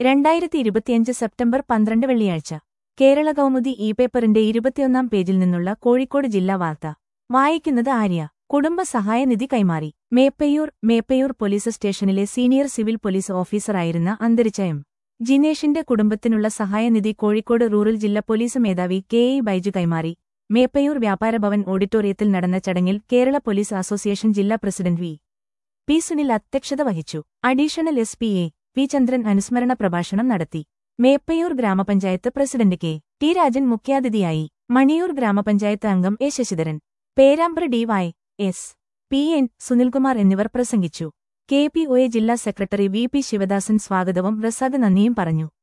രണ്ടായിരത്തി ഇരുപത്തിയഞ്ച് സെപ്റ്റംബർ പന്ത്രണ്ട് വെള്ളിയാഴ്ച കേരള കൗമുദി ഇ പേപ്പറിന്റെ ഇരുപത്തിയൊന്നാം പേജിൽ നിന്നുള്ള കോഴിക്കോട് ജില്ലാ വാർത്ത വായിക്കുന്നത് ആര്യ കുടുംബ സഹായനിധി കൈമാറി മേപ്പയ്യൂർ മേപ്പയ്യൂർ പോലീസ് സ്റ്റേഷനിലെ സീനിയർ സിവിൽ പോലീസ് ഓഫീസറായിരുന്ന അന്തരിച്ച എം ജിനേഷിന്റെ കുടുംബത്തിനുള്ള സഹായനിധി കോഴിക്കോട് റൂറൽ ജില്ലാ പോലീസ് മേധാവി കെ ഇ ബൈജു കൈമാറി മേപ്പയ്യൂർ വ്യാപാരഭവൻ ഓഡിറ്റോറിയത്തിൽ നടന്ന ചടങ്ങിൽ കേരള പോലീസ് അസോസിയേഷൻ ജില്ലാ പ്രസിഡന്റ് വി പി സുനിൽ അധ്യക്ഷത വഹിച്ചു additional S P A V Chandran അനുസ്മരണ പ്രഭാഷണം നടത്തി മേപ്പയ്യൂർ ഗ്രാമപഞ്ചായത്ത് പ്രസിഡന്റ് കെ ടി രാജൻ മുഖ്യാതിഥിയായി മണിയൂർ ഗ്രാമപഞ്ചായത്ത് അംഗം A Sasidharan Perambra D Y S P N Sunilkumar എന്നിവർ പ്രസംഗിച്ചു കെ പി ഒ എ ജില്ലാ സെക്രട്ടറി വി പി ശിവദാസൻ സ്വാഗതവും റസാദ് നന്ദിയും പറഞ്ഞു